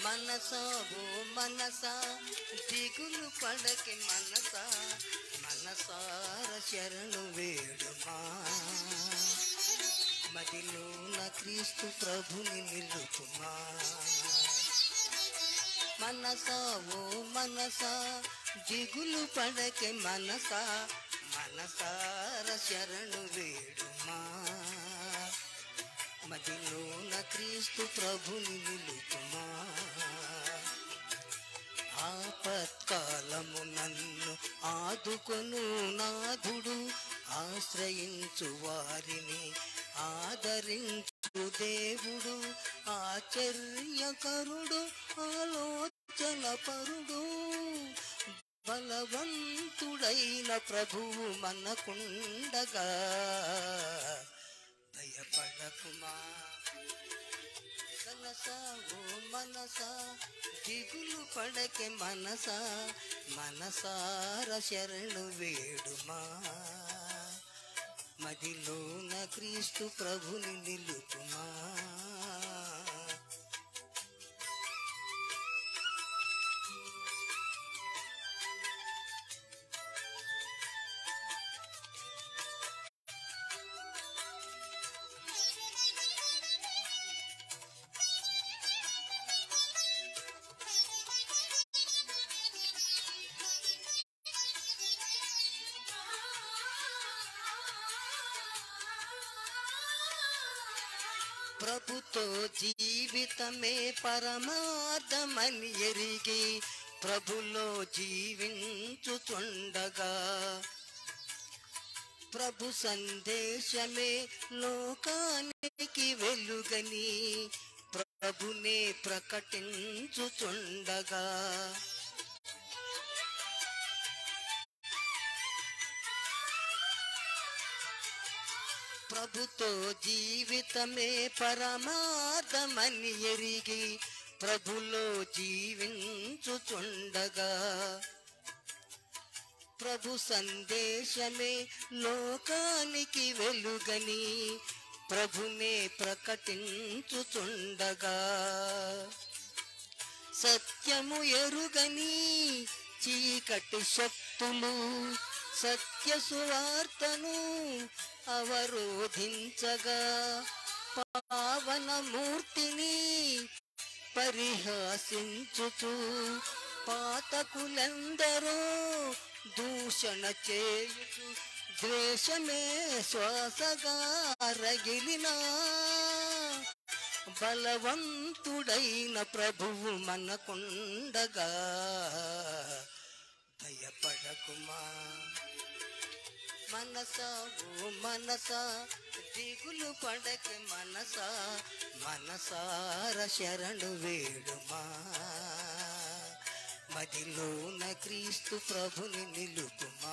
మనసా ఓ మనసా దిగులు పడకి మనసా మనసార శరణు వేడుమా మదిలో నా క్రీస్తు ప్రభుని నిలుపుమా మనసా ఓ మనసా దిగులు పడకే మనసా మనసార శరణు వేడుమా మదిలో నా క్రీస్తు ప్రభుని నిలుపుమా ఆపత్కాలము నన్ను ఆదుకొను నాథుడు ఆశ్రయించు వారిని ఆదరించు దేవుడు ఆశ్చర్యకరుడు ఆలోచన పరుడు బలవంతుడైన ప్రభువు మనకుండగా భయపడకుమా మనసా ఓ మనసా దిగులు పడకే మనసా మనసార శరణు వేడుమా మదిలోన క్రీస్తు ప్రభుని నిలుపుమా ప్రభుతో జీవితమే పరమార్థమని ఎరిగి ప్రభులో జీవించుచుండగా ప్రభు సందేశమే లోకానికి వెలుగని ప్రభునే ప్రకటించుచుండగా ప్రభుతో జీవితమే పరమార్థమని ఎరిగి ప్రభులో జీవించుచుండగా ప్రభు సందేశమే లోకానికి వెలుగని ప్రభునే ప్రకటించుచుండగా సత్యము ఎరుగని చీకటి శక్తులు సత్య సువార్తను అవరోధించగా పావనమూర్తిని పరిహాసించుచు పాతకులందరూ దూషణ చేయుచు ద్వేషమే శ్వాసగా రగిలినా బలవంతుడైన ప్రభువు మనకుండగా భయపడకుమా మనసా ఓ మనసా దిగులు పడకే మనసా మనసార శరణు వేడుమా మదిలోన క్రీస్తు ప్రభుని నిలుపుమా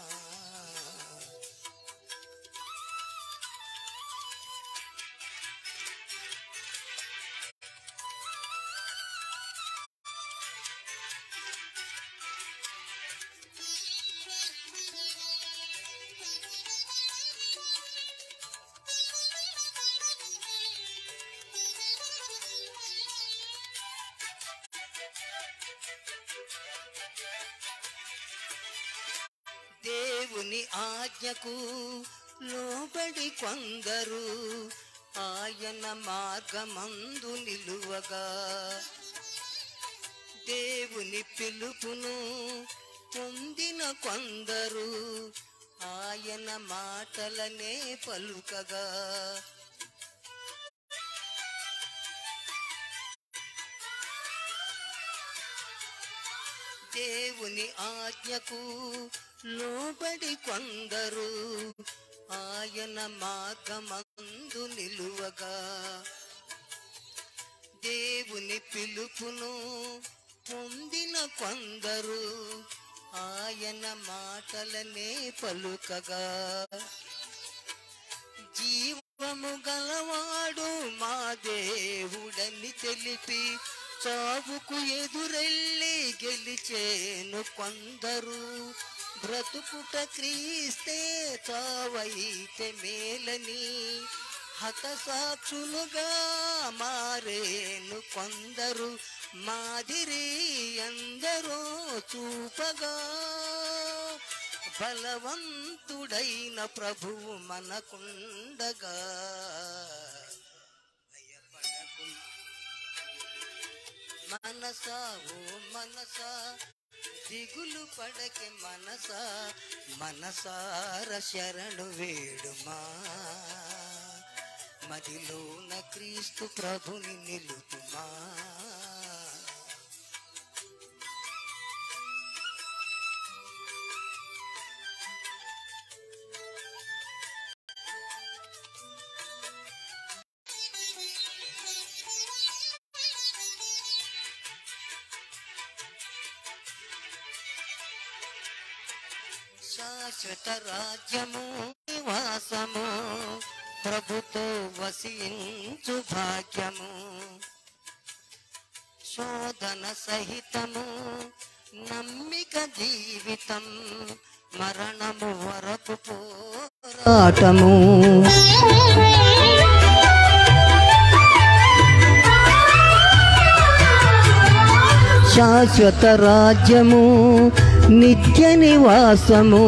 దేవుని ఆజ్ఞకు లోబడి కొందరు ఆయన మార్గమందు నిలువగా దేవుని పిలుపును పొందిన కొందరు ఆయన మాటలనే పలుకగా దేవుని ఆజ్ఞకు లోబడి కొందరు ఆయన మార్గమందు నిలువగా దేవుని పిలుపును పొందిన కొందరు ఆయన మాటలనే పలుకగా జీవము గలవాడు మా దేవుడని తెలిపి చావుకు ఎదురెళ్ళి గెలిచేను కొందరు బ్రతుకుట క్రీస్తే చావైతే మేలని హతసాక్షులుగా మారేను కొందరు మాదిరి ఎందరో చూపగా బలవంతుడైన ప్రభువు మనకుండగా భయపడకు మనసా ఓ మనసా దిగులు పడకే మనసా మనసార శరణు వేడుమా మదిలోన క్రీస్తు ప్రభుని నిలుపుమా శాశ్వత రాజ్యము నివాసము ప్రభుతో వసించు భాగ్యము శోధన సహితము నమ్మిక జీవితం మరణము వరకు పోరాటము శాశ్వత రాజ్యము నిత్య నివాసము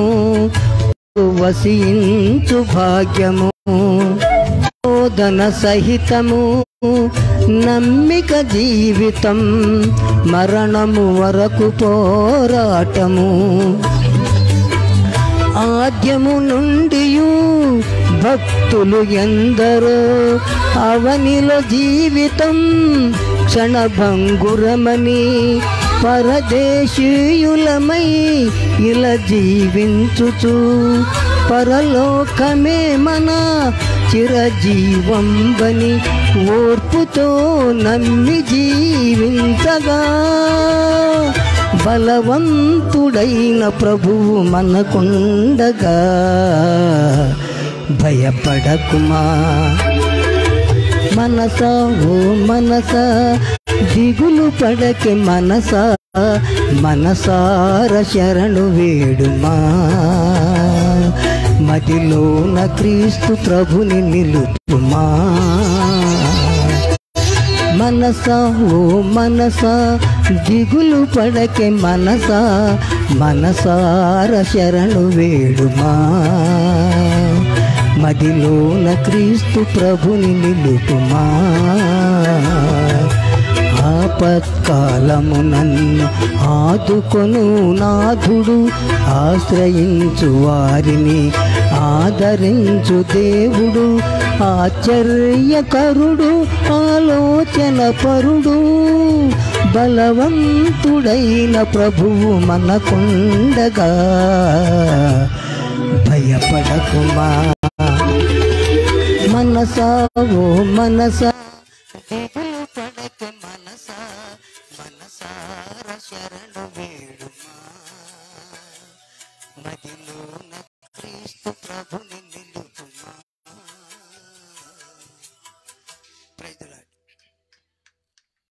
వసించు భాగ్యము శోధన సహితము నమ్మిక జీవితం మరణము వరకు పోరాటము ఆద్యము నుండి భక్తులు ఎందరో అవనిలో జీవితం క్షణభంగురమని పరదేశీయులమై ఇలా జీవించుచు పరలోకమే మన చిరజీవంబని ఓర్పుతో నమ్మి జీవించగా బలవంతుడైన ప్రభువు మనకుండగా భయపడకుమా మనసా ఓ మనస దిగులు పడకే మనస మనసార శరణు వేడుమా మదిలోన క్రీస్తు ప్రభుని నిలుపుమా మనస ఓ మనస దిగులు పడకే మనస మనసార శరణు వేడుమా మదిలోన క్రీస్తు ప్రభుని నిలుపుమా ఆపత్కాలము నన్ను ఆదుకొను నాథుడు ఆశ్రయించు వారిని ఆదరించు దేవుడు ఆశ్చర్యకరుడు ఆలోచన పరుడు బలవంతుడైన ప్రభువు మనకుండగా భయపడకుమా మనసా ఓ మనసా దిగులు పడక మనసా మనసార శరణు వేడుమా మదిలోన క్రీస్తు ప్రభుని